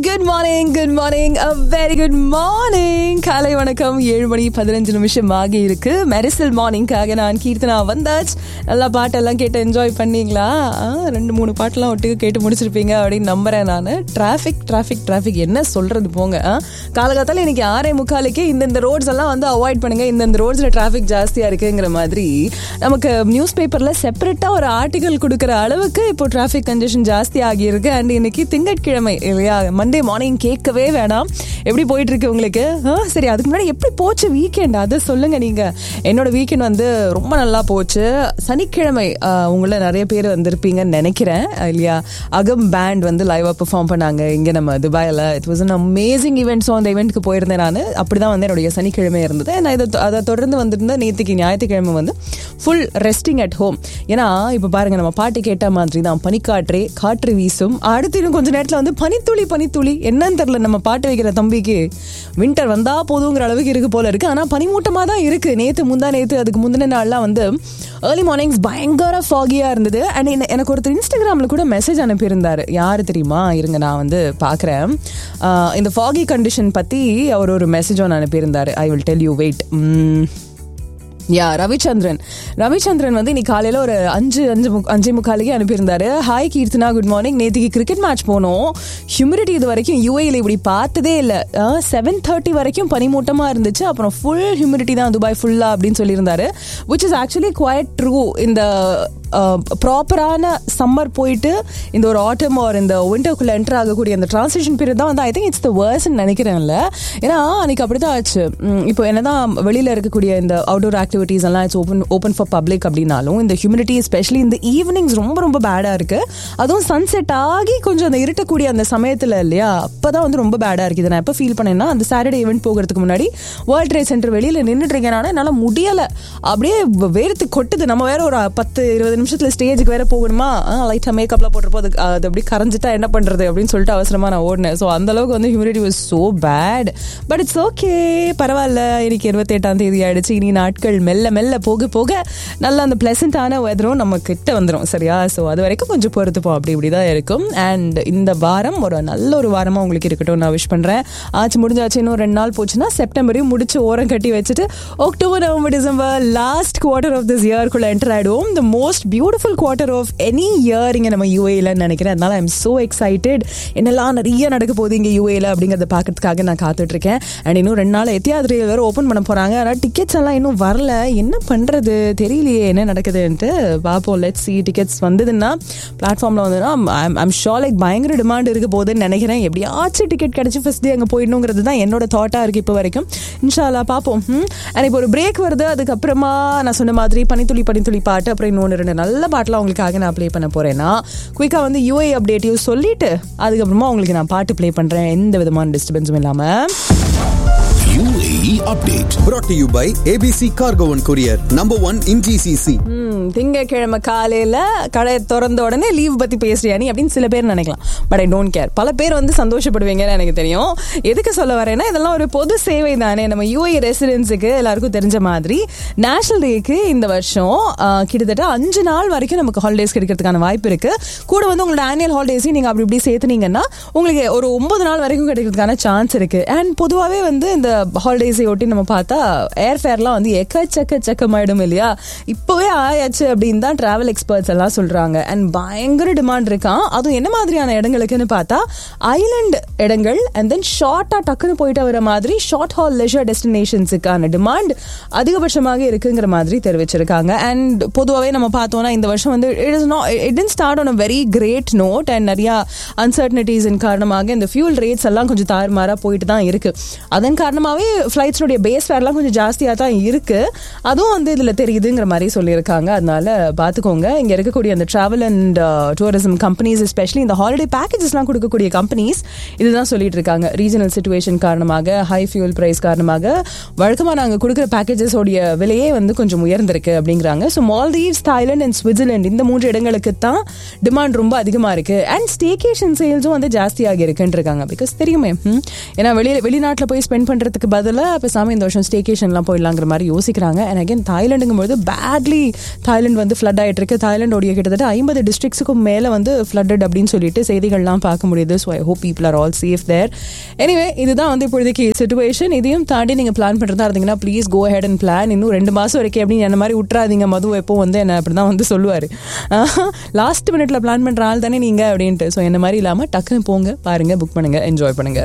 Good morning good morning a very good morning காலை வணக்கம் ஏழு மணி பதினஞ்சு நிமிஷம் ஆகி இருக்கு மெரிசல் மார்னிங்காக நான் கீர்த்தனா வந்தாச்சு நல்லா பாட்டெல்லாம் கேட்டு என்ஜாய் பண்ணீங்களா ஆ, ரெண்டு மூணு பாட்டெல்லாம் ஒட்டுக்கு கேட்டு முடிச்சிருப்பீங்க அப்படின்னு நம்புறேன் நான் டிராஃபிக் டிராஃபிக் டிராஃபிக் என்ன சொல்றது போங்க ஆ? காலகாத்தால இன்னைக்கு ஆறே முக்காலுக்கே இந்தந்த ரோட்ஸ் எல்லாம் வந்து அவாய்ட் பண்ணுங்க இந்தந்த ரோட்ஸ்ல டிராஃபிக் ஜாஸ்தியா இருக்குங்கிற மாதிரி நமக்கு நியூஸ் பேப்பர்ல செப்பரேட்டா ஒரு ஆர்டிகல் கொடுக்குற அளவுக்கு இப்போ டிராஃபிக் கன்ஜெஷன் ஜாஸ்தி ஆகியிருக்கு அண்ட் இன்னைக்கு திங்கட்கிழமை இல்லையா மண்டே மார்னிங் கேட்கவே வேணாம் எப்படி போயிட்டு இருக்கு உங்களுக்கு ஆ, சரி அதுக்கு முன்னாடி எப்படி போச்சு வீக்கெண்ட் அதை சொல்லுங்க நீங்க என்னோட வீக்கெண்ட் வந்து ரொம்ப நல்லா போச்சு சனிக்கிழமை ஆ, உங்கள நிறைய பேர் வந்திருப்பீங்கன்னு நினைக்கிறேன் இல்லையா அகம் பேண்ட் வந்து லைவா பெர்ஃபார்ம் பண்ணாங்க இங்க நம்ம துபாயில் it was an amazing event so அந்த ஈவெண்ட்க்கு போயிருந்தேன் நான் அப்படிதான் வந்து என்னுடைய சனிக்கிழமை இருந்தது நான் இதை அதை தொடர்ந்து வந்திருந்தேன் நேற்றுக்கு ஞாயிற்றுக்கிழமை வந்து ஃபுல் ரெஸ்டிங் அட் ஹோம் ஏன்னா இப்போ பாருங்க நம்ம பாட்டு கேட்ட மாதிரி தான் பனிக்காற்றே காற்று வீசும் அடுத்து இன்னும் கொஞ்ச நேரத்தில் வந்து பனித்துளி பனித்துளி என்னன்னு தெரியல நம்ம பாட்டு வைக்கிற தம்பிக்கு வின்டர் வந்தா போதுங்கிற அளவுக்கு இருக்கு போல இருக்கு ஆனால் பனிமூட்டமாக தான் இருக்கு நேற்று முந்தா நேற்று அதுக்கு முந்தின நாள்லாம் வந்து ஏர்லி மார்னிங்ஸ் பயங்கர ஃபாகியாக இருந்தது அண்ட் எனக்கு ஒருத்தர் இன்ஸ்டாகிராமில் கூட மெசேஜ் அனுப்பியிருந்தாரு யார் தெரியுமா இருங்க நான் வந்து பார்க்குறேன் இந்த ஃபாகி கண்டிஷன் பற்றி அவர் ஒரு மெசேஜ் ஒன்று அனுப்பியிருந்தாரு I will tell you wait ya Ravichandran Ravichandran வந்து இன்னைக்கு காலையில் ஒரு அஞ்சு அஞ்சு முக் அஞ்சே முக்காலுக்கே அனுப்பியிருந்தாரு ஹாய் கீர்த்தனா குட் மார்னிங் நேற்றுக்கு கிரிக்கெட் மேட்ச் போனோம் ஹியூமிடிட்டி இது வரைக்கும் யூஏயில் இப்படி பார்த்ததே இல்லை செவன் தேர்ட்டி வரைக்கும் பனிமூட்டமாக இருந்துச்சு அப்புறம் ஃபுல் ஹியூமிடிட்டி தான் துபாய் ஃபுல்லாக அப்படின்னு சொல்லியிருந்தாரு which is actually quite true இந்த ப்ராப்பரான சம்மர் போயிட்டு இந்த ஒரு ஆட்டம் ஒரு இந்த விண்டர்க்குள்ள என்டர் ஆகக்கூடிய அந்த டிரான்சிஷன் பீரியட் தான் வந்து ஐ திங்க் இட்ஸ் த வேர்ஸ்ன்னு நினைக்கிறேன்ல ஏன்னா அன்னைக்கு அப்படி தான் ஆச்சு உம், இப்போ என்னதான் வெளியில் இருக்கக்கூடிய இந்த அவுட்டோர் ஆக்டிவிட்டீஸ் எல்லாம் it's open open for public அப்படின்னாலும் இந்த ஹியூமிடிட்டி எஸ்பெஷலி இந்த ஈவினிங்ஸ் ரொம்ப ரொம்ப பேடாக இருக்கு அதுவும் சன்செட் ஆகி கொஞ்சம் அந்த இருட்டக்கூடிய அந்த சமயத்தில் இல்லையா அப்பதான் வந்து ரொம்ப பேடாக இருக்குது நான் எப்போ ஃபீல் பண்ணேன்னா அந்த சாட்டர்டே ஈவெண்ட் போகிறதுக்கு முன்னாடி வேர்ல்ட் ட்ரேட் சென்டர் வெளியில் நின்றுட்டு இருக்கேன் நான் என்னால் முடியலை அப்படியே வேர்த்து கொட்டுது நம்ம வேற ஒரு பத்து இருபது நிமிஷத்துல ஸ்டேஜுக்கு வேற போகணுமா லைட்டாக மேக்கப்லாம் போட்டுருப்போ அது அது அப்படி கரைஞ்சிட்டா என்ன பண்றது அப்படின்னு சொல்லிட்டு அவசரமா நான் ஓடினேன் ஸோ அந்த அளவுக்கு வந்து humidity was so bad but it's okay பரவாயில்ல இன்னைக்கு இருபத்தெட்டாம் தேதி ஆயிடுச்சு இனி நாட்கள் மெல்ல மெல்ல போக போக நல்ல அந்த பிளசண்டான வெதரும் நம்ம கிட்ட வந்துடும் சரியா ஸோ அது வரைக்கும் கொஞ்சம் பொறுத்துப்போம் அப்படி இப்படி தான் இருக்கும் அண்ட் இந்த வாரம் ஒரு நல்ல ஒரு வாரமா உங்களுக்கு இருக்கட்டும் நான் விஷ் பண்றேன் ஆச்சு முடிஞ்சாச்சு இன்னும் ரெண்டு நாள் போச்சுன்னா செப்டம்பரையும் முடிச்சு ஓரம் கட்டி வச்சுட்டு October November December last quarter of this இயர்க்குள்ள என்டர் ஆயிடுவோம் the most beautiful quarter of any year இங்க நம்ம யூஏல நினைக்கிறேன் அதனால ஐம் சோ எக்ஸைட்டட் என்னெல்லாம் நிறைய நடக்க போகுது இங்க யூஏல அப்படிங்கறத பாக்கிறதுக்காக நான் காத்துட்டு இருக்கேன் அண்ட் இன்னும் ரெண்டு நாள் எத்தியாவது ரயில் வேற ஓப்பன் பண்ண போறாங்க ஆனால் டிக்கெட்ஸ் எல்லாம் இன்னும் வரல என்ன பண்றது தெரியலையே என்ன நடக்குதுன்ட்டு பார்ப்போம் லெட் சி டிக்கெட்ஸ் வந்ததுன்னா பிளாட்ஃபார்ம்ல வந்ததுன்னா ஐம் ஷோ லைக் பயங்கர டிமாண்ட் இருக்க போகுதுன்னு நினைக்கிறேன் எப்படியாச்சும் டிக்கெட் கிடைச்சு ஃபர்ஸ்ட் டே அங்கே போயிடணுங்கிறது தான் என்னோட தாட்டாக இருக்கு இப்போ வரைக்கும் இன்ஷால்லா பார்ப்போம் அண்ட் இப்போ ஒரு பிரேக் வருது அதுக்கப்புறமா நான் சொன்ன மாதிரி பனித்துளி பனித்துளி பாட்டு அப்புறம் இன்னொன்று ரெண்டு நல்ல பாட்டெலாம் உங்களுக்காக நான் ப்ளே பண்ண போறேன்னா குயிக்காக வந்து யூஏ அப்டேட்டையும் சொல்லிட்டு அதுக்கப்புறமா உங்களுக்கு நான் பாட்டு ப்ளே பண்றேன் எந்த விதமான டிஸ்டர்பன்ஸும் இல்லாமல் UAE update. brought to you by ABC Cargo and Courier, number one in GCC. ம், திங்கட்கிழமை காலையில கடை திறந்த உடனே லீவ் பத்தி பேசுறியா நீ அப்படின்னு சில பேர் நினைக்கலாம் பட் ஐ டோன்ட் கேர் பல பேர் வந்து சந்தோஷப்படுவீங்கன்னு எனக்கு தெரியும் எதுக்கு சொல்ல வரேன்னா இதெல்லாம் ஒரு பொது சேவை தானே நம்ம யூஏ ரெசிடென்ஸுக்கு எல்லாருக்கும் தெரிஞ்ச மாதிரி நேஷனல் டேக்கு இந்த வருஷம் ஆ, கிட்டத்தட்ட அஞ்சு நாள் வரைக்கும் நமக்கு ஹாலிடேஸ் கிடைக்கிறதுக்கான வாய்ப்பு இருக்கு கூட வந்து உங்களோட ஆனுவல் ஹாலிடேஸையும் நீங்க அப்படி இப்படி சேர்த்துனீங்கன்னா உங்களுக்கு ஒரு ஒன்பது நாள் வரைக்கும் கிடைக்கிறதுக்கான சான்ஸ் இருக்கு அண்ட் பொதுவாகவே வந்து இந்த ஹாலிடேஸை ஒட்டி நம்ம பார்த்தா ஏர் ஃபேர்லாம் வந்து எக்கச்சக்க சக்கமாயிடும் இல்லையா இப்போவே ஆயாச்சு அப்படின்னு தான் டிராவல் எக்ஸ்பர்ட்ஸ் எல்லாம் சொல்றாங்க அண்ட் பயங்கர டிமாண்ட் இருக்கான் அதுவும் என்ன மாதிரியான இடங்களுக்குன்னு பார்த்தா ஐலண்ட் இடங்கள் அண்ட் தென் ஷார்ட்டா டக்குன்னு போயிட்டு வர மாதிரி ஷார்ட் ஹால் லெஷர் டெஸ்டினேஷன்ஸுக்கான டிமாண்ட் அதிகபட்சமாக இருக்குங்கிற மாதிரி தெரிவிச்சிருக்காங்க அண்ட் பொதுவாகவே நம்ம பார்த்தோம்னா இந்த வருஷம் வந்து it is not it tent start on a very great note and நிறைய அன்சர்டனிட்டிஸின் காரணமாக இந்த ஃபியூல் ரேட்ஸ் எல்லாம் கொஞ்சம் தாறுமாறா போயிட்டு தான் இருக்கு அதன் காரணமாகவே ஃப்ளைட்ஸ்னுடைய பேஸ் ஃபேர்லாம் கொஞ்சம் ஜாஸ்தியாக தான் இருக்கு அதுவும் வந்து இதில் தெரியுதுங்கிற மாதிரி சொல்லியிருக்காங்க அதனால பார்த்துக்கோங்க இங்கே இருக்கக்கூடிய அந்த travel and tourism companies especially இந்த ஹாலிடே பேக்கேஜஸ்லாம் கொடுக்கக்கூடிய கம்பெனிஸ் இதுதான் சொல்லிட்டு இருக்காங்க ரீஜனல் சுச்சுவேஷன் காரணமாக ஹை ஃபியூல் பிரைஸ் காரணமாக வழக்கமாக நாங்கள் கொடுக்குற பேக்கேஜஸ் உடைய விலையே வந்து கொஞ்சம் உயர்ந்திருக்கு அப்படிங்கிறாங்க so Maldives Thailand and Switzerland இந்த மூன்று இடங்களுக்கு தான் டிமாண்ட் ரொம்ப அதிகமாக இருக்கு அண்ட் ஸ்டேகேஷன் சேல்ஸும் வந்து ஜாஸ்தியாகி இருக்குன்னு இருக்காங்க பிகாஸ் தெரியுமே ம். ஏன்னா வெளியே வெளிநாட்டில் போய் ஸ்பெண்ட் பண்ணுறதுக்கு பதிலாக பேசாமல் இந்த வருஷம் ஸ்டேகேஷன்லாம் போயிடலாங்கிற மாதிரி யோசிக்கிறாங்க அண்ட் அகைன் தாய்லாண்டுங்கும் போது பேட்லி தாய்லாந்து வந்து ஃப்ளட் ஆகிட்டு இருக்கு தாய்லாண்டோடைய கிட்டத்தட்ட ஐம்பது டிஸ்ட்ரிக்ஸுக்கும் மேலே வந்து ஃப்ளட்டட் அப்படின்னு சொல்லிட்டு செய்திகள்லாம் பார்க்க முடியுது so I hope people are all safe there anyway இதுதான் வந்து இப்போதைக்கு சுச்சுவேஷன் இதையும் தாண்டி நீங்கள் பிளான் பண்ணுறதா இருந்தீங்கன்னா please go ahead and plan இன்னும் ரெண்டு மாதம் வரைக்கும் அப்படின்னு என்ன மாதிரி விட்டுறாதீங்க மது எப்போ வந்து என்ன அப்படி தான் வந்து சொல்லுவார் லாஸ்ட் மினிட்ல பிளான் பண்ணுற ஆள் தானே நீங்கள் அப்படின்ட்டு ஸோ என்ன மாதிரி இல்லாமல் டக்குன்னு போங்க பாருங்க புக் பண்ணுங்க என்ஜாய் பண்ணுங்க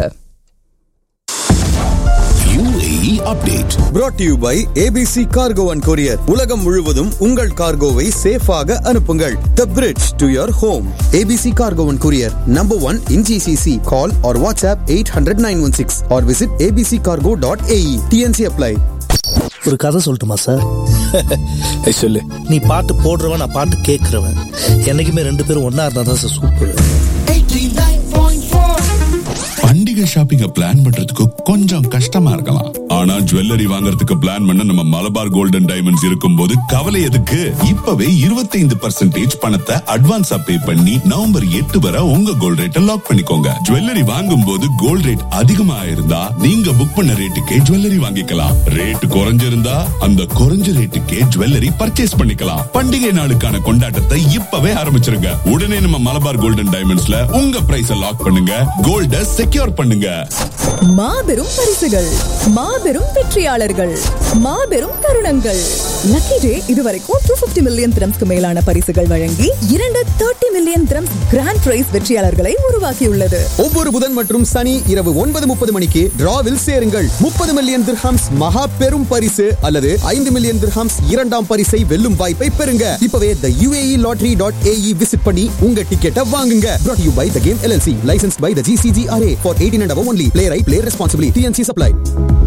UAE update. brought to you by ABC Cargo and Courier. உலகம் முழுவதும் உங்கள் கார்கோவை சேஃபாக அனுப்புங்கள் The bridge to your home. ABC Cargo and Courier, number one in GCC. Call or WhatsApp 800-916 or visit abccargo.ae. TNC apply. ஒரு கதை சொல்லட்டுமா sir சொல்லு நீ பாட்டு போடுறவன் நான் பாட்டு கேட்கறவன் என்னைக்குமே ரெண்டு பேரும் ஒன்னா இருந்தா தான் சார் சூப்பர் பண்டிகை ஷாப்பிங்க பிளான் பண்றதுக்கு கொஞ்சம் கஷ்டமா இருக்கலாம் ஆனா ஜுவல்லரி வாங்குறதுக்கு பிளான் பண்ண நம்ம மலபார் கோல்டன் டைமண்ட்ஸ் இருக்கும்போது கவலை எதுக்கு இப்பவே 25% பர்சன்டேஜ் பணத்தை அட்வான்ஸா பே பண்ணி நவம்பர் எட்டு வரை உங்க கோல்ட் ரேட்டை லாக் பண்ணிக்கோங்க ஜுவல்லரி வாங்கும் போது கோல்ட் ரேட் அதிகமா இருந்தா நீங்க புக் பண்ண ரேட்டுக்கே ஜுவல்லரி வாங்கிக்கலாம் ரேட் குறைஞ்சிருந்தா அந்த குறைஞ்ச ரேட்டுக்கே ஜுவல்லரி பர்ச்சேஸ் பண்ணிக்கலாம் பண்டிகை நாளுக்கான கொண்டாட்டத்தை இப்பவே ஆரம்பிச்சிருங்க உடனே நம்ம மலபார் கோல்டன் டைமண்ட்ஸ்ல உங்க பிரைஸ லாக் பண்ணுங்க கோல்ட செக்யூர் பண்ணுங்க மாபெரும் பரிசுகள் மாபெரும் வெற்றியாளர்கள் மாபெரும் தருணங்கள் லக்கி டே இதுவரைக்கும் டூ பிப்டி மில்லியன் திரம்ஸ்க்கு மேலான பரிசுகள் வழங்கி இரண்டு thirty million dirhams grand prize வெற்றியாளர்களை உருவாக்கியுள்ளது ஒவ்வொரு புதன் மற்றும் சனி இரவு ஒன்பது முப்பது மணிக்கு டிராவில் சேருங்கள் முப்பது மில்லியன் திர்ஹாம்ஸ் மகா பெரும் பரிசு அல்லது ஐந்து மில்லியன் திர்ஹாம்ஸ் இரண்டாம் பரிசை வெல்லும் வாய்ப்பை பெறுங்க இப்பவே the U A E lottery dot A E visit பண்ணி உங்க டிக்கெட்டை வாங்குங்க brought you by the game L L C licence by the G C G R A for eighteen and only play right play responsibility T N C supply